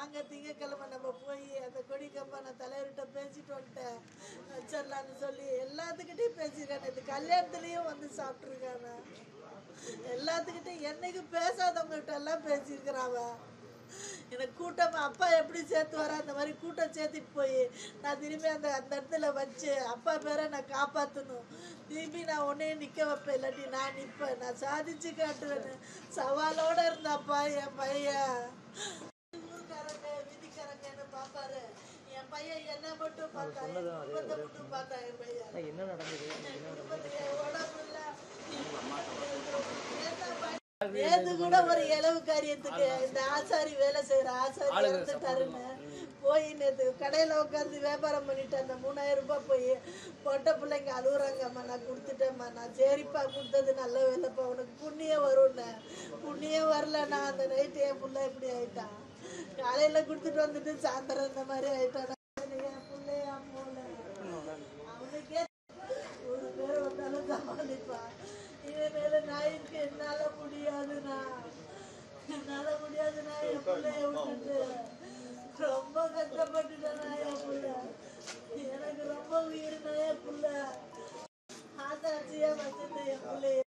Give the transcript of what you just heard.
வாங்க திங்கக்கிழமை நம்ம போய் அந்த கொடி கம்பான தலைவர்கிட்ட பேசிட்டு வந்துட்டேன் வச்சிடலான்னு சொல்லி எல்லாத்துக்கிட்டையும் பேசியிருக்கானே இது கல்யாணத்துலேயும் வந்து சாப்பிட்ருக்கானே எல்லாத்துக்கிட்டையும் என்னைக்கு பேசாதவங்ககிட்ட எல்லாம் பேசியிருக்கிறான் எனக்கு கூட்டமா அப்பா எப்படி சேர்த்து வர அந்த மாதிரி கூட்டம் சேர்த்துட்டு போய் நான் திரும்பி அந்த அந்த இடத்துல வச்சு அப்பா பேரை நான் காப்பாற்றணும் திரும்பி நான் உன்னையும் நிற்க வைப்பேன் இல்லாட்டி நான் நிற்பேன் நான் சாதிச்சு காட்டுவேன்னு சவாலோட இருந்தாப்பா என் பையன் ஊர்க்காரங்க வீதிக்காரங்கன்னு பார்ப்பாரு என் பையன் என்ன மட்டும் பார்த்தா என் குடும்பத்தை மட்டும் பார்த்தா என் பையன் என்ன நடந்தது என் குடும்பத்தை என் உடம்புல நேத்து கூட ஒரு இளவு காரியத்துக்கு இந்த ஆசாரி வேலை செய்யற ஆசாரி இறந்துட்டாருன்னு போய் நேத்து கடையில உட்காந்து வியாபாரம் பண்ணிட்டு அந்த மூணாயிரம் ரூபாய் போய் பொட்டை பிள்ளைங்க அழுகுறாங்கம்மா நான் கொடுத்துட்டேம்மா நான் சரிப்பா கொடுத்தது நல்ல வேலைப்பா உனக்கு புண்ணியம் வரும்னு புண்ணியம் வரலண்ணா அந்த நைட்டு என் புள்ள இப்படி ஆயிட்டான் காலையில கொடுத்துட்டு வந்துட்டு சாயந்தரம் இந்த மாதிரி ஆயிட்டான் என் பிள்ளைய போல அவனுக்கே ஒரு பேர் வந்தாலும் சமாளிப்பான் இவன் மேல நாய்க்கு என்னால முடியாதுண்ணா என்னால முடியாதுண்ணா என் பிள்ளைய விட்டுட்டு ரொம்ப கஷ்டப்பட்டுட்டேனா என் புள்ள எனக்கு ரொம்ப உயிர்னா என் புள்ள ஆத்தாச்சியா வச்சிருந்தேன் என் பிள்ளைய